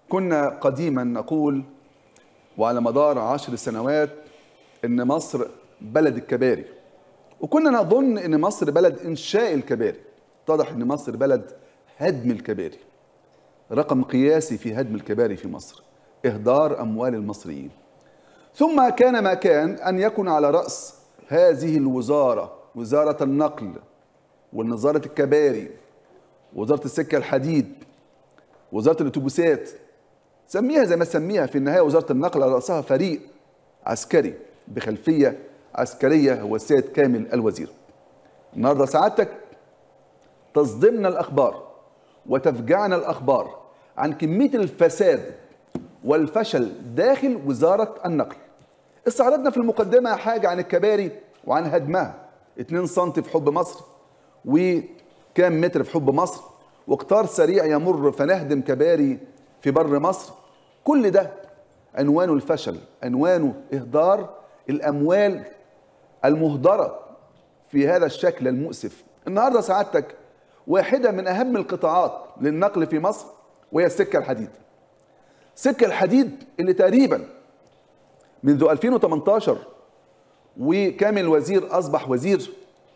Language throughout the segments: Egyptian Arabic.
كنا قديما نقول وعلى مدار عشر سنوات ان مصر بلد الكباري وكنا نظن ان مصر بلد انشاء الكباري اتضح ان مصر بلد هدم الكباري رقم قياسي في هدم الكباري في مصر اهدار اموال المصريين ثم كان ما كان ان يكون على راس هذه الوزاره وزاره النقل ووزاره الكباري وزاره السكه الحديد وزاره الاتوبيسات سميها زي ما تسميها في النهايه وزاره النقل على راسها فريق عسكري بخلفيه عسكريه هو السيد كامل الوزير. النهارده سعادتك تصدمنا الاخبار وتفجعنا الاخبار عن كميه الفساد والفشل داخل وزاره النقل. استعرضنا في المقدمه حاجه عن الكباري وعن هدمها 2 سم في حب مصر وكام متر في حب مصر وقطار سريع يمر فنهدم كباري في بر مصر كل ده عنوانه الفشل عنوانه إهدار الأموال المهدرة في هذا الشكل المؤسف النهاردة سعادتك واحدة من أهم القطاعات للنقل في مصر وهي السكة الحديد سكة الحديد اللي تقريبا منذ 2018 وكامل الوزير أصبح وزير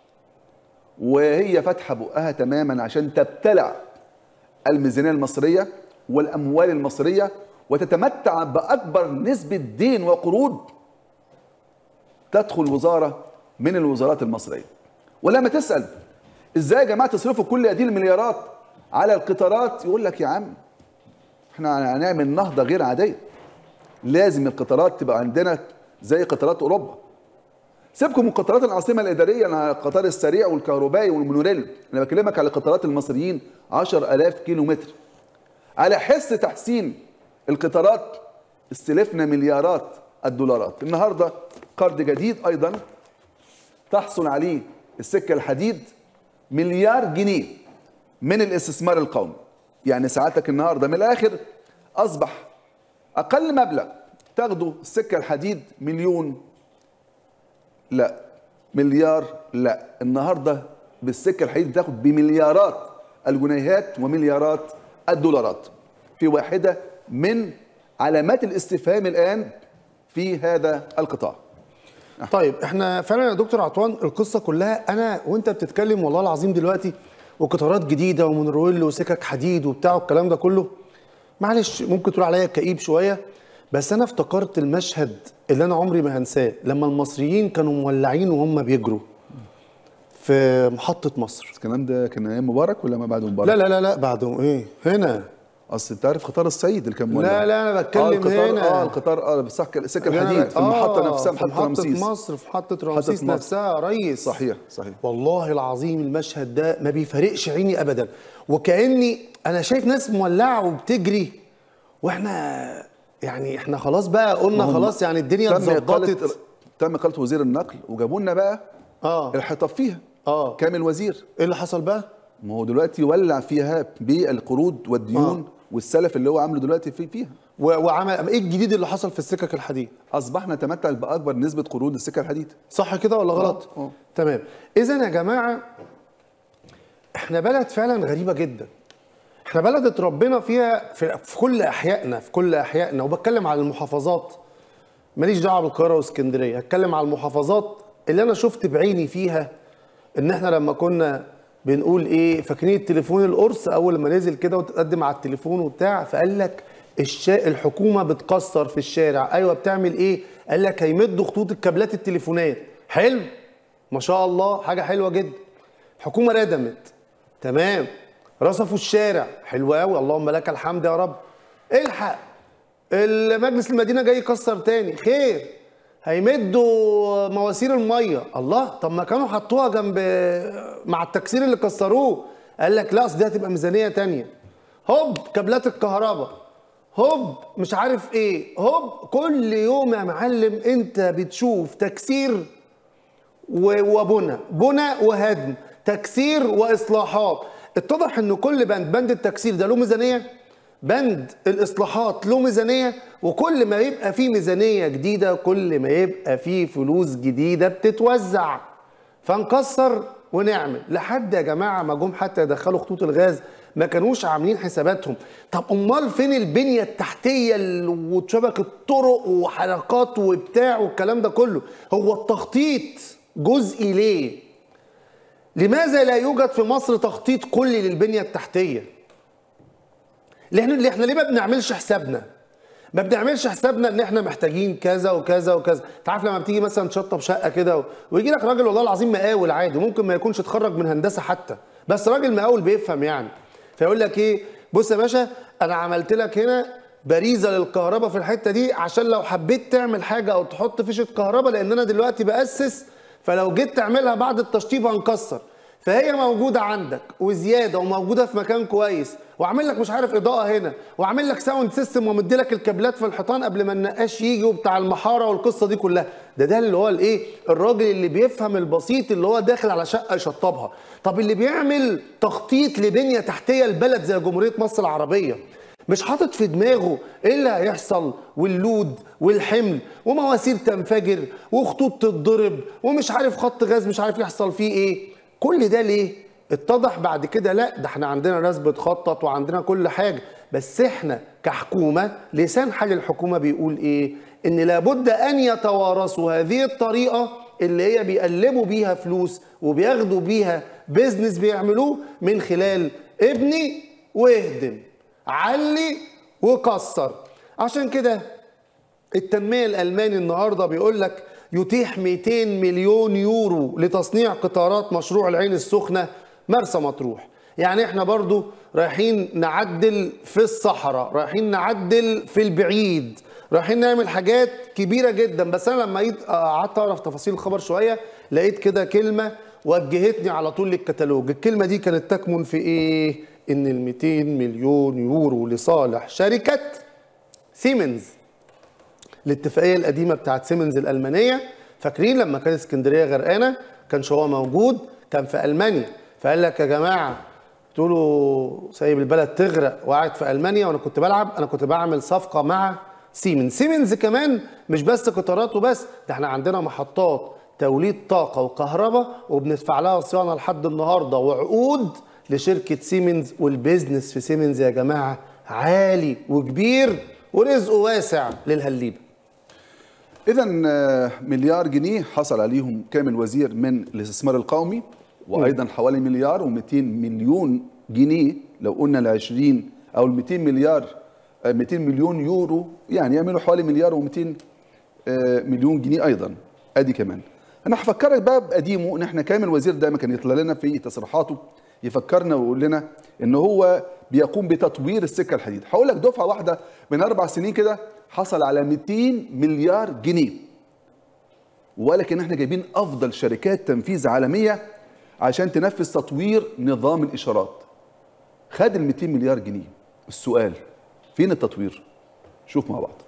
وهي فاتحة بقها تماما عشان تبتلع الميزانية المصرية والأموال المصرية وتتمتع بأكبر نسبة دين وقروض تدخل وزارة من الوزارات المصرية ولما تسأل ازاي يا جماعة تصرفوا كل هذه المليارات على القطارات يقول لك يا عم احنا هنعمل نهضة غير عادية لازم القطارات تبقى عندنا زي قطارات أوروبا سيبكم من قطارات العاصمة الإدارية أنا القطار السريع والكهربائي والمونوريل أنا بكلمك على قطارات المصريين 10000 كيلو متر على حس تحسين القطارات استلفنا مليارات الدولارات النهارده قرض جديد ايضا تحصل عليه السكه الحديد مليار جنيه من الاستثمار القومي يعني ساعتك النهارده من الاخر اصبح اقل مبلغ تاخده السكه الحديد مليون لا مليار لا النهارده بالسكه الحديد بتاخد بمليارات الجنيهات ومليارات الدولارات في واحده من علامات الاستفهام الان في هذا القطاع طيب احنا فعلا يا دكتور عطوان القصه كلها انا وانت بتتكلم والله العظيم دلوقتي وقطارات جديده ومونوريل وسكك حديد وبتاع والكلام ده كله معلش ممكن تقول عليا كئيب شويه بس انا افتكرت المشهد اللي انا عمري ما هنساه لما المصريين كانوا مولعين وهم بيجروا في محطه مصر الكلام ده كان ايام مبارك ولا ما بعد مبارك؟ لا لا لا لا بعده ايه هنا اصل انت عارف قطار الصعيد اللي كان مولع لا لا انا بتكلم آه القطار هنا اه القطار اه صح السكه لا، لا، الحديد في المحطه آه، نفسها في محطه رمسيس محطة مصر في محطة رمسيس مصر. نفسها يا ريس صحيح صحيح والله العظيم المشهد ده ما بيفارقش عيني ابدا وكاني انا شايف ناس مولعه وبتجري واحنا يعني احنا خلاص بقى قلنا هم خلاص يعني الدنيا تم اقاله اتظبطت تم اقاله وزير النقل وجابوا لنا بقى اه الحطاب فيها اه كامل وزير ايه اللي حصل بقى؟ ما هو دلوقتي ولع فيها بالقروض والديون آه. والسلف اللي هو عامله دلوقتي في فيها و- وعمل ايه الجديد اللي حصل في السكك الحديد؟ اصبحنا نتمتع باكبر نسبه قروض السكه الحديد صح كده ولا غلط؟ آه. تمام اذا يا جماعه احنا بلد فعلا غريبه جدا احنا بلد اتربينا فيها في, في كل احيائنا في كل احيائنا وبتكلم على المحافظات ماليش دعوه بالقاهره واسكندريه هتكلم على المحافظات اللي انا شفت بعيني فيها ان احنا لما كنا بنقول ايه فاكرين التليفون القرص اول ما نزل كده وتقدم على التليفون وبتاع فقال لك الشا... الحكومه بتكسر في الشارع ايوه بتعمل ايه قال لك هيمدوا خطوط الكابلات التليفونات حلو ما شاء الله حاجه حلوه جدا الحكومه ردمت تمام رصفوا الشارع حلو قوي اللهم لك الحمد يا رب الحق المجلس المدينه جاي يكسر تاني خير هيمدوا مواسير الميه الله طب ما كانوا حطوها جنب مع التكسير اللي كسروه قال لك لا اصل دي هتبقى ميزانيه تانية هوب كابلات الكهرباء هوب مش عارف ايه هوب كل يوم يا معلم انت بتشوف تكسير و- وبنى بنى وهدم تكسير واصلاحات اتضح ان كل بند بند التكسير ده له ميزانيه بند الاصلاحات له ميزانيه وكل ما يبقى فيه ميزانيه جديده كل ما يبقى فيه فلوس جديده بتتوزع فنكسر ونعمل لحد يا جماعه ما جم حتى يدخلوا خطوط الغاز ما كانوش عاملين حساباتهم طب امال فين البنيه التحتيه ال- وشبكه طرق وحلقات وبتاع والكلام ده كله هو التخطيط جزئي ليه لماذا لا يوجد في مصر تخطيط كلي للبنيه التحتيه اللي احنا اللي احنا ليه ما بنعملش حسابنا ما بنعملش حسابنا ان احنا محتاجين كذا وكذا وكذا انت عارف لما بتيجي مثلا تشطب شقه كده و- ويجي لك راجل والله العظيم مقاول عادي ممكن ما يكونش اتخرج من هندسه حتى بس راجل مقاول بيفهم يعني فيقول لك ايه بص يا باشا انا عملت لك هنا باريزه للكهرباء في الحته دي عشان لو حبيت تعمل حاجه او تحط فيشه كهرباء لان انا دلوقتي باسس فلو جيت تعملها بعد التشطيب هنكسر فهي موجوده عندك وزياده وموجوده في مكان كويس وعامل لك مش عارف اضاءه هنا وعامل لك ساوند سيستم ومدي لك الكابلات في الحيطان قبل ما النقاش يجي وبتاع المحاره والقصه دي كلها ده ده اللي هو الايه الراجل اللي بيفهم البسيط اللي هو داخل على شقه يشطبها طب اللي بيعمل تخطيط لبنيه تحتيه البلد زي جمهوريه مصر العربيه مش حاطط في دماغه ايه اللي هيحصل واللود والحمل ومواسير تنفجر وخطوط تتضرب ومش عارف خط غاز مش عارف يحصل فيه ايه كل ده ليه اتضح بعد كده لا ده احنا عندنا ناس بتخطط وعندنا كل حاجه بس احنا كحكومه لسان حال الحكومه بيقول ايه ان لابد ان يتوارثوا هذه الطريقه اللي هي بيقلبوا بيها فلوس وبياخدوا بيها بيزنس بيعملوه من خلال ابني واهدم علي وكسر عشان كده التنمية الألماني النهاردة بيقول لك يتيح 200 مليون يورو لتصنيع قطارات مشروع العين السخنة مرسى مطروح يعني احنا برضو رايحين نعدل في الصحراء رايحين نعدل في البعيد رايحين نعمل حاجات كبيرة جدا بس أنا لما جيت قعدت أعرف تفاصيل الخبر شوية لقيت كده كلمة وجهتني على طول للكتالوج الكلمة دي كانت تكمن في إيه؟ إن ال 200 مليون يورو لصالح شركة سيمنز الاتفاقيه القديمه بتاعت سيمنز الالمانيه فاكرين لما كان اسكندريه غرقانه كانش هو موجود كان في المانيا فقال لك يا جماعه قلت له سايب البلد تغرق وقاعد في المانيا وانا كنت بلعب انا كنت بعمل صفقه مع سيمنز سيمنز كمان مش بس قطارات وبس ده احنا عندنا محطات توليد طاقه وكهرباء وبندفع لها صيانه لحد النهارده وعقود لشركه سيمنز والبيزنس في سيمنز يا جماعه عالي وكبير ورزقه واسع للهليبه اذا مليار جنيه حصل عليهم كامل وزير من الاستثمار القومي وايضا حوالي مليار و200 مليون جنيه لو قلنا ال 20 او ال 200 مليار آه، 200 مليون يورو يعني يعملوا حوالي مليار و200 مليون جنيه ايضا ادي كمان انا هفكرك بقى بقديمه ان احنا كامل وزير دايما كان يطلع لنا في تصريحاته يفكرنا ويقول لنا ان هو بيقوم بتطوير السكه الحديد هقول لك دفعه واحده من اربع سنين كده حصل على 200 مليار جنيه ولكن احنا جايبين افضل شركات تنفيذ عالميه عشان تنفذ تطوير نظام الاشارات خد ال 200 مليار جنيه السؤال فين التطوير شوف مع بعض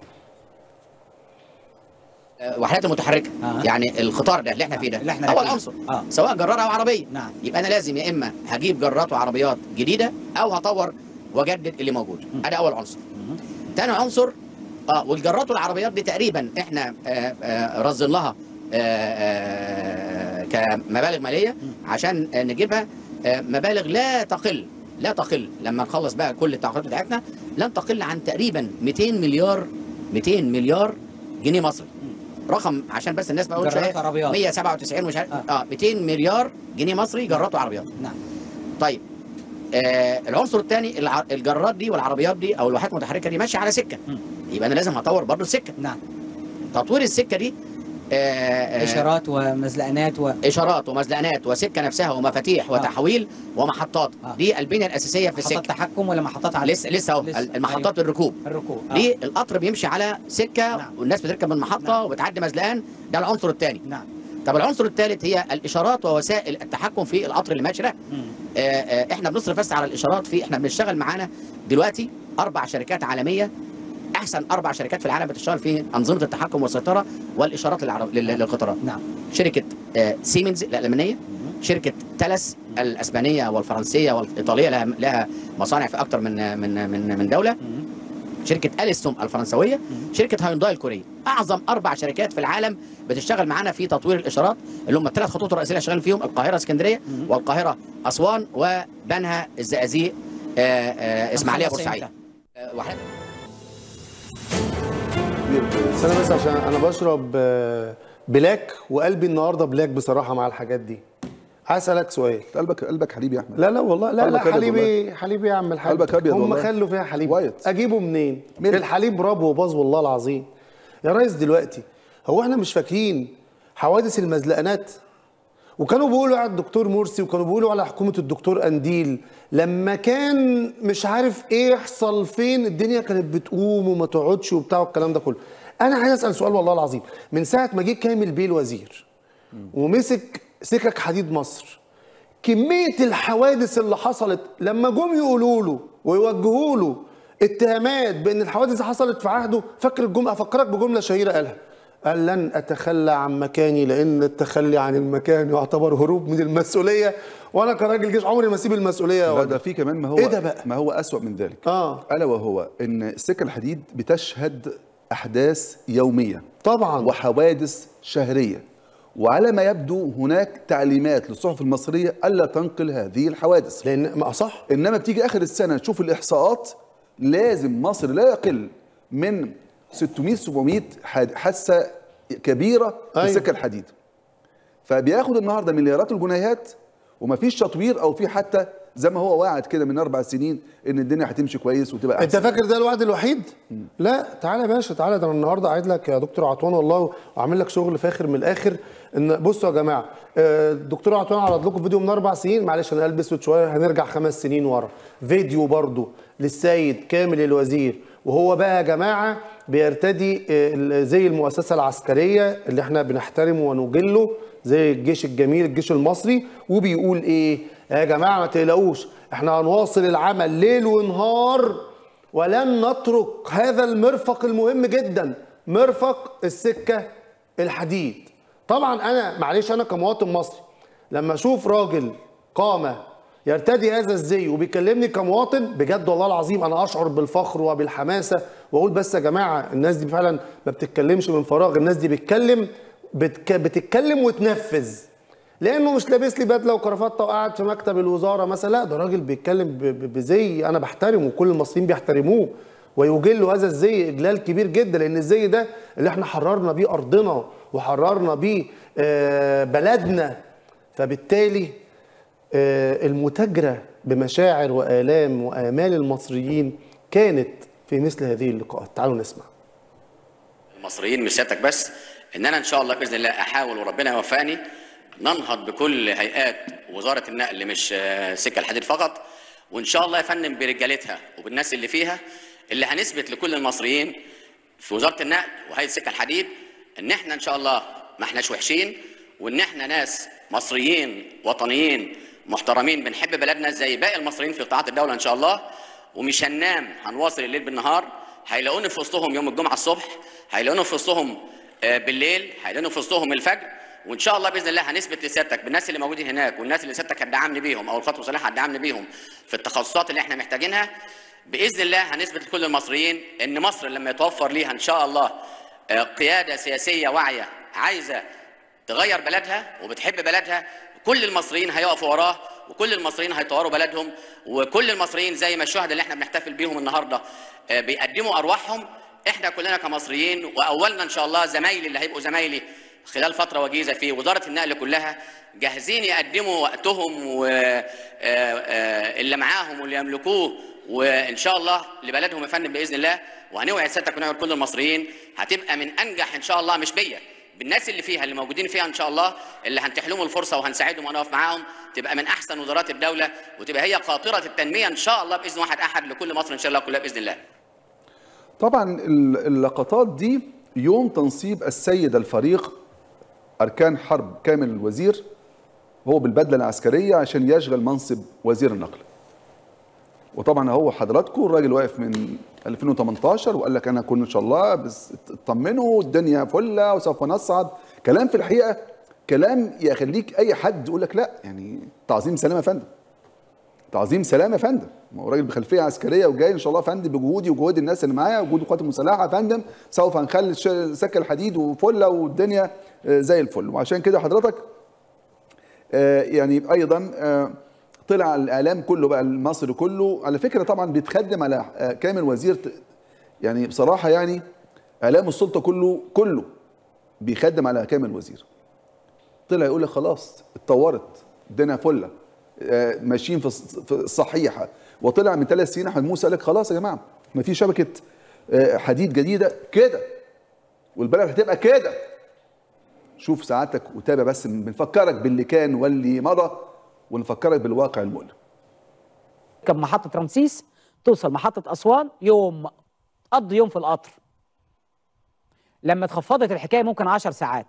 وحدات المتحركه آه. يعني القطار ده اللي احنا فيه ده اللي احنا اول راكبينه. عنصر آه. سواء جرار او عربيه نعم. يبقى انا لازم يا اما هجيب جرارات وعربيات جديده او هطور واجدد اللي موجود ادي اول عنصر تاني عنصر اه والجرارات والعربيات دي تقريبا احنا آه آه رصدين لها آه آه كمبالغ ماليه عشان آه نجيبها آه مبالغ لا تقل لا تقل لما نخلص بقى كل التعاقدات بتاعتنا لن تقل عن تقريبا 200 مليار 200 مليار جنيه مصري رقم عشان بس الناس ما تقولش جرارات إيه، وعربيات. 197 مش عارف آه. اه 200 مليار جنيه مصري جرارات وعربيات نعم طيب آه العنصر الثاني الع... الجرارات دي والعربيات دي او الواحات المتحركه دي ماشيه على سكه مم. يبقى انا لازم هطور برضه السكه نعم تطوير السكه دي آه آه اشارات ومزلقنات و اشارات ومزلقانات وسكه نفسها ومفاتيح آه. وتحويل ومحطات آه. دي البنيه الاساسيه في محطات السكه تحكم ولا محطات على لسه لسه اهو لسه. المحطات الركوب الركوب آه. دي القطر بيمشي على سكه نعم. والناس بتركب من المحطه نعم. وبتعدي مزلقان ده العنصر الثاني نعم طب العنصر الثالث هي الاشارات ووسائل التحكم في القطر اللي ماشي ده مم. آه، آه، احنا بنصرف بس على الاشارات في احنا بنشتغل معانا دلوقتي اربع شركات عالميه احسن اربع شركات في العالم بتشتغل في انظمه التحكم والسيطره والاشارات للعرب... لل- للقطارات نعم شركه آه، سيمنز الالمانيه شركه تلس الاسبانيه والفرنسيه والايطاليه لها لها مصانع في اكثر من من من من دوله مم. شركه اليستوم الفرنسويه شركه هيونداي الكوريه اعظم اربع شركات في العالم بتشتغل معانا في تطوير الاشارات اللي هم الثلاث خطوط الرئيسيه اللي شغالين فيهم القاهره اسكندريه والقاهره اسوان وبنها الزقازيق آه، آه، اسماعيليه هنخلص بورسعيد إمتى؟ آه، وحضرتك بس انا بس عشان انا بشرب آه، بلاك وقلبي النهارده بلاك بصراحه مع الحاجات دي عايز اسالك سؤال قلبك قلبك حليب يا احمد لا لا والله لا لا قلبك أبيض حليبي حليبي يا عم الحاج قلبك أبيض هم والله. خلوا فيها حليب وايت. اجيبه منين ملك. الحليب ربو وباظ والله العظيم يا ريس دلوقتي هو احنا مش فاكرين حوادث المزلقانات وكانوا بيقولوا على الدكتور مرسي وكانوا بيقولوا على حكومه الدكتور قنديل لما كان مش عارف ايه يحصل فين الدنيا كانت بتقوم وما تقعدش وبتاع والكلام ده كله انا عايز اسال سؤال والله العظيم من ساعه ما جه كامل بيه الوزير ومسك سكك حديد مصر كميه الحوادث اللي حصلت لما جم يقولوا له ويوجهوا له اتهامات بان الحوادث دي حصلت في عهده فاكر الجمله افكرك بجمله شهيره قالها قال لن اتخلى عن مكاني لان التخلي عن المكان يعتبر هروب من المسؤوليه وانا كراجل جيش عمري ما اسيب المسؤوليه يا لا ولد. ده في كمان ما هو إيه ده بقى؟ ما هو اسوأ من ذلك اه الا وهو ان السكه الحديد بتشهد احداث يوميه طبعا وحوادث شهريه وعلى ما يبدو هناك تعليمات للصحف المصريه الا تنقل هذه الحوادث لان ما صح انما بتيجي اخر السنه تشوف الاحصاءات لازم مصر لا يقل من 600 700 حاد- حادثه كبيره في أيوة. سكه الحديد فبياخد النهارده مليارات الجنيهات ومفيش تطوير او في حتى زي ما هو واعد كده من اربع سنين ان الدنيا هتمشي كويس وتبقى انت احسن فاكر ده الوعد الوحيد؟ لا تعالى يا باشا تعالى ده انا النهارده قاعد لك يا دكتور عطوان والله وعامل لك شغل فاخر من الاخر ان بصوا يا جماعه آه، الدكتور عطوان عرض لكم فيديو من اربع سنين معلش انا قلبي اسود شويه هنرجع خمس سنين ورا فيديو برضو للسيد كامل الوزير وهو بقى يا جماعه بيرتدي آه، ال- زي المؤسسه العسكريه اللي احنا بنحترمه ونجله زي الجيش الجميل الجيش المصري وبيقول ايه يا جماعه ما تقلقوش احنا هنواصل العمل ليل ونهار ولن نترك هذا المرفق المهم جدا مرفق السكه الحديد طبعا انا معلش انا كمواطن مصري لما اشوف راجل قامه يرتدي هذا الزي وبيكلمني كمواطن بجد والله العظيم انا اشعر بالفخر وبالحماسه واقول بس يا جماعه الناس دي فعلا ما بتتكلمش من فراغ الناس دي بتتكلم بتك... بتتكلم وتنفذ لانه مش لابس لي بدله وكرافته وقاعد في مكتب الوزاره مثلا لا ده راجل بيتكلم ب- ب- بزي انا بحترمه وكل المصريين بيحترموه ويجلوا هذا الزي اجلال كبير جدا لان الزي ده اللي احنا حررنا بيه ارضنا وحررنا بيه آه، بلدنا فبالتالي آه، المتاجره بمشاعر والام وامال المصريين كانت في مثل هذه اللقاءات تعالوا نسمع المصريين مش سيادتك بس ان انا ان شاء الله باذن الله احاول وربنا يوفقني ننهض بكل هيئات وزاره النقل مش آه، سكه الحديد فقط وان شاء الله يا فندم برجالتها وبالناس اللي فيها اللي هنثبت لكل المصريين في وزاره النقل وهيئه سكه الحديد ان احنا ان شاء الله ما احناش وحشين وان احنا ناس مصريين وطنيين محترمين بنحب بلدنا زي باقي المصريين في قطاعات الدوله ان شاء الله ومش هننام هنواصل الليل بالنهار هيلاقوني في وسطهم يوم الجمعه الصبح هيلاقوني في وسطهم آه، بالليل هيلاقوني في وسطهم الفجر وان شاء الله باذن الله هنثبت لسيادتك بالناس اللي موجودين هناك والناس اللي سيادتك هتدعمني بيهم او الخطوه المسلحه هتدعمني بيهم في التخصصات اللي احنا محتاجينها باذن الله هنثبت لكل المصريين ان مصر لما يتوفر ليها ان شاء الله آه، قياده سياسيه واعيه عايزه تغير بلدها وبتحب بلدها كل المصريين هيقفوا وراه وكل المصريين هيطوروا بلدهم وكل المصريين زي ما الشهداء اللي احنا بنحتفل بيهم النهارده آه، بيقدموا ارواحهم احنا كلنا كمصريين واولنا ان شاء الله زمايلي اللي هيبقوا زمايلي خلال فتره وجيزه في وزاره النقل كلها جاهزين يقدموا وقتهم واللي معاهم واللي يملكوه وان شاء الله لبلدهم يا فندم باذن الله وهنوعد سيادتك ونوعد كل المصريين هتبقى من انجح ان شاء الله مش بيا بالناس اللي فيها اللي موجودين فيها ان شاء الله اللي هنتيح لهم الفرصه وهنساعدهم ونقف معاهم تبقى من احسن وزارات الدوله وتبقى هي قاطره التنميه ان شاء الله باذن واحد احد لكل مصر ان شاء الله كلها باذن الله. طبعا ال- اللقطات دي يوم تنصيب السيد الفريق اركان حرب كامل الوزير هو بالبدله العسكريه عشان يشغل منصب وزير النقل وطبعا هو حضراتكم الراجل واقف من 2018 وقال لك انا كن ان شاء الله بس اطمنوا الدنيا فله وسوف نصعد كلام في الحقيقه كلام يخليك اي حد يقول لك لا يعني تعظيم سلام يا فندم تعظيم سلام يا فندم ما هو راجل بخلفيه عسكريه وجاي ان شاء الله يا فندم بجهودي وجهود الناس اللي معايا وجهود القوات المسلحه يا فندم سوف هنخلي الش- سكه الحديد وفله والدنيا آه، زي الفل وعشان كده حضرتك آه، يعني ايضا آه، طلع الاعلام كله بقى المصري كله على فكره طبعا بيتخدم على آه، كامل وزير ت- يعني بصراحه يعني اعلام السلطه كله كله بيخدم على كامل وزير طلع يقول لك خلاص اتطورت الدنيا فله آه، ماشيين في الص- في الصحيحه وطلع من ثلاث سنين احمد موسى قال لك خلاص يا جماعه ما في شبكه آه، حديد جديده كده والبلد هتبقى كده شوف سعادتك وتابع بس بنفكرك باللي كان واللي مضى ونفكرك بالواقع المؤلم تركب محطة رمسيس توصل محطة أسوان يوم قضي يوم في القطر لما اتخفضت الحكاية ممكن عشر ساعات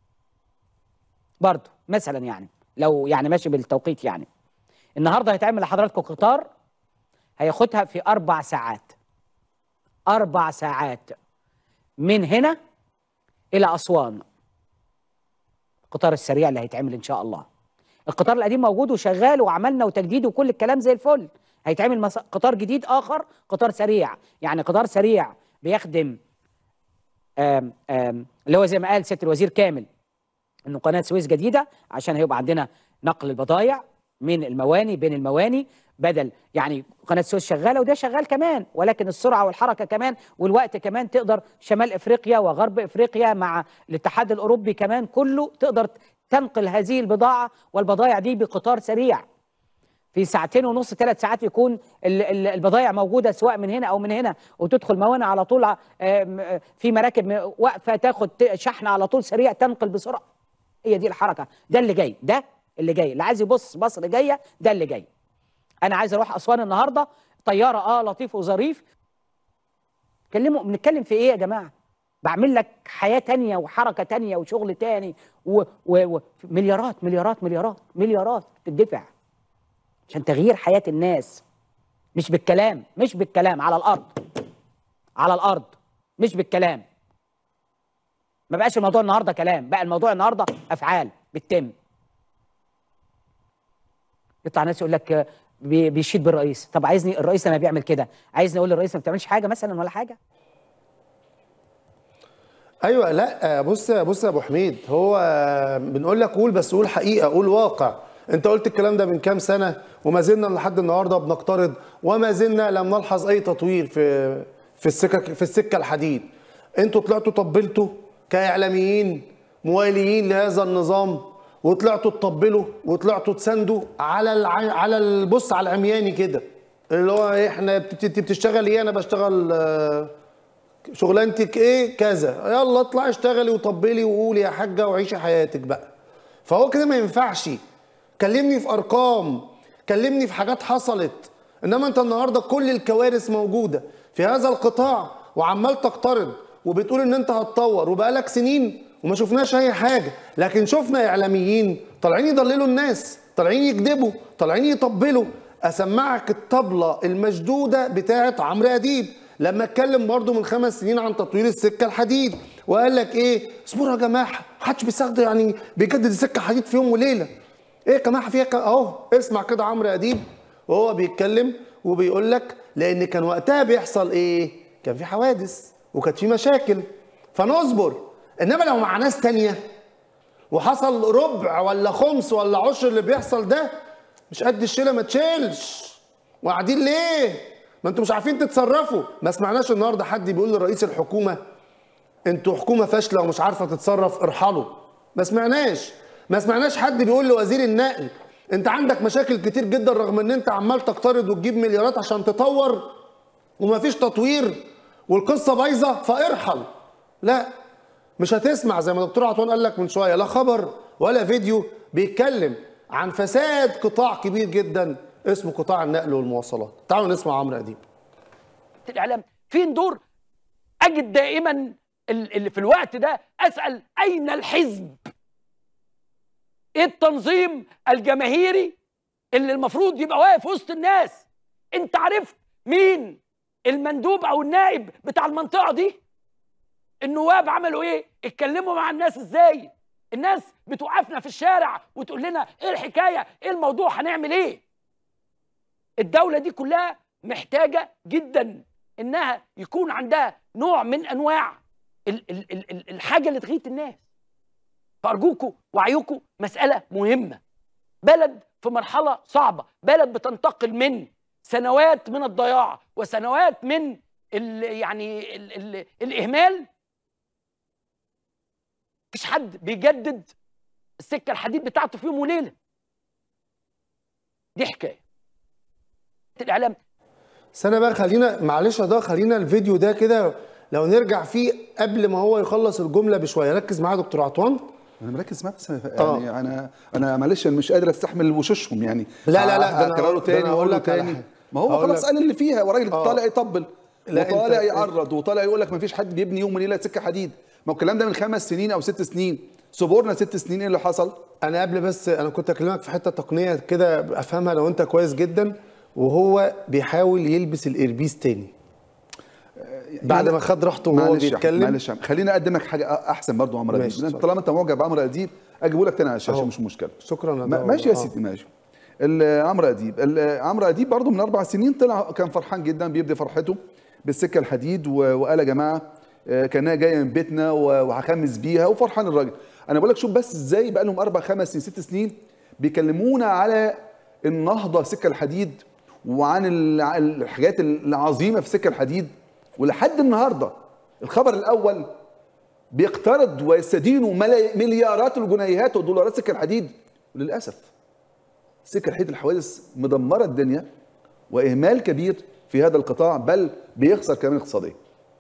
برضه مثلا يعني لو يعني ماشي بالتوقيت يعني النهارده هيتعمل لحضراتكم قطار هياخدها في أربع ساعات أربع ساعات من هنا إلى أسوان القطار السريع اللي هيتعمل إن شاء الله القطار القديم موجود وشغال وعملنا وتجديد وكل الكلام زي الفل هيتعمل مس- قطار جديد اخر قطار سريع يعني قطار سريع بيخدم آم آم اللي هو زي ما قال سياده الوزير كامل انه قناه سويس جديده عشان هيبقى عندنا نقل البضائع من المواني بين المواني بدل يعني قناه سويس شغاله وده شغال كمان ولكن السرعه والحركه كمان والوقت كمان تقدر شمال افريقيا وغرب افريقيا مع الاتحاد الاوروبي كمان كله تقدر تنقل هذه البضاعه والبضائع دي بقطار سريع في ساعتين ونص ثلاث ساعات يكون ال- ال- البضائع موجوده سواء من هنا او من هنا وتدخل موانئ على طول ع- آم، آه، في مراكب م- واقفه تاخد ت- شحن على طول سريع تنقل بسرعه هي دي الحركه ده اللي جاي ده اللي جاي اللي عايز يبص مصر جايه ده اللي جاي انا عايز اروح اسوان النهارده طياره اه لطيف وظريف كلموا بنتكلم في ايه يا جماعه بعمل لك حياه تانية وحركه تانية وشغل تاني و- و- ومليارات مليارات مليارات مليارات تدفع عشان تغيير حياه الناس مش بالكلام مش بالكلام على الارض على الارض مش بالكلام ما بقاش الموضوع النهارده كلام بقى الموضوع النهارده افعال بتتم يطلع ناس يقول لك آه، بي- بيشيد بالرئيس طب عايزني الرئيس لما بيعمل كده عايزني اقول للرئيس ما بتعملش حاجه مثلا ولا حاجه ايوه لا بص بص يا ابو حميد هو بنقول لك قول بس قول حقيقه قول واقع انت قلت الكلام ده من كام سنه وما زلنا لحد النهارده بنقترض وما زلنا لم نلحظ اي تطوير في في السكك في السكه الحديد انتوا طلعتوا طبلتوا كاعلاميين مواليين لهذا النظام وطلعتوا تطبلوا وطلعتوا تساندوا على الع... على البص على العمياني كده اللي هو احنا بت- انت بتشتغل ايه انا بشتغل آه، شغلانتك ايه كذا يلا اطلع اشتغلي وطبلي وقولي يا حاجه وعيشي حياتك بقى فهو كده ما ينفعش كلمني في ارقام كلمني في حاجات حصلت انما انت النهارده كل الكوارث موجوده في هذا القطاع وعمال تقترض وبتقول ان انت هتطور وبقالك سنين وما شفناش اي حاجه لكن شفنا اعلاميين طالعين يضللوا الناس طالعين يكذبوا طالعين يطبلوا اسمعك الطبله المشدوده بتاعه عمرو اديب لما اتكلم برضو من خمس سنين عن تطوير السكه الحديد وقال لك ايه اصبروا يا جماعه محدش بيستخدم يعني بيجدد السكه الحديد في يوم وليله ايه يا جماعه فيها ك- اهو اسمع كده عمرو اديب وهو بيتكلم وبيقول لك لان كان وقتها بيحصل ايه كان في حوادث وكانت في مشاكل فنصبر انما لو مع ناس تانية وحصل ربع ولا خمس ولا عشر اللي بيحصل ده مش قد الشيله ما تشيلش وقاعدين ليه ما انتوا مش عارفين تتصرفوا ما سمعناش النهارده حد بيقول لرئيس الحكومه انتوا حكومه فاشله ومش عارفه تتصرف ارحلوا ما سمعناش ما سمعناش حد بيقول لوزير النقل انت عندك مشاكل كتير جدا رغم ان انت عمال تقترض وتجيب مليارات عشان تطور ومفيش تطوير والقصه بايظه فارحل لا مش هتسمع زي ما دكتور عطوان قال لك من شويه لا خبر ولا فيديو بيتكلم عن فساد قطاع كبير جدا اسمه قطاع النقل والمواصلات تعالوا نسمع عمرو اديب الاعلام فين دور اجد دائما ال- اللي في الوقت ده اسال اين الحزب ايه التنظيم الجماهيري اللي المفروض يبقى واقف وسط الناس انت عرفت مين المندوب او النائب بتاع المنطقه دي النواب عملوا ايه اتكلموا مع الناس ازاي الناس بتوقفنا في الشارع وتقول لنا ايه الحكايه ايه الموضوع هنعمل ايه الدوله دي كلها محتاجه جدا انها يكون عندها نوع من انواع ال- ال- ال- ال- الحاجه اللي تغيث الناس فارجوكوا وعيكم مساله مهمه بلد في مرحله صعبه بلد بتنتقل من سنوات من الضياع وسنوات من ال يعني ال ال الاهمال مفيش حد بيجدد السكه الحديد بتاعته في يوم وليله دي حكايه الاعلام بس انا بقى خلينا معلش يا ده خلينا الفيديو ده كده لو نرجع فيه قبل ما هو يخلص الجمله بشويه ركز معايا يا دكتور عطوان انا مركز معاك بس آه. يعني انا انا معلش أنا مش قادر استحمل وشوشهم يعني لا، لا، لا، ده أنا اكرره هقول- ده تاني أنا واقول له هقول لك على تاني حاجة. ما هو هقول خلاص لك- قال اللي فيها وراجل آه. طالع يطبل لا، وطالع أنت- يعرض وطالع يقول لك ما فيش حد بيبني يوم وليله سكه حديد ما هو الكلام ده من خمس سنين او ست سنين صبرنا ست سنين ايه اللي حصل؟ انا قبل بس انا كنت اكلمك في حته تقنيه كده افهمها لو انت كويس جدا وهو بيحاول يلبس الايربيس تاني بعد ما خد راحته وهو معلش يا أحمد، بيتكلم معلش يا أحمد. خليني اقدم لك حاجه احسن برضو عمرو ماشي، اديب اتفضل. طالما انت معجب بعمرو اديب اجيبه لك تاني على الشاشه أهو. مش مشكله شكرا يا ما- ده. ماشي يا آه. سيدي ماشي ال- عمرو اديب ال- عمرو اديب برضه من اربع سنين طلع كان فرحان جدا بيبدي فرحته بالسكه الحديد و- وقال يا جماعه آه، كانها جايه من بيتنا و- وهخمس بيها وفرحان الراجل انا بقول لك شوف بس ازاي بقى لهم اربع خمس سنين ست سنين بيكلمونا على النهضه سكه الحديد وعن الع- الحاجات العظيمه في سكه الحديد ولحد النهارده الخبر الاول بيقترض ويستدينوا ملا- مليارات الجنيهات ودولارات سكه الحديد وللاسف سكه الحديد الحوادث مدمره الدنيا واهمال كبير في هذا القطاع بل بيخسر كمان اقتصاديا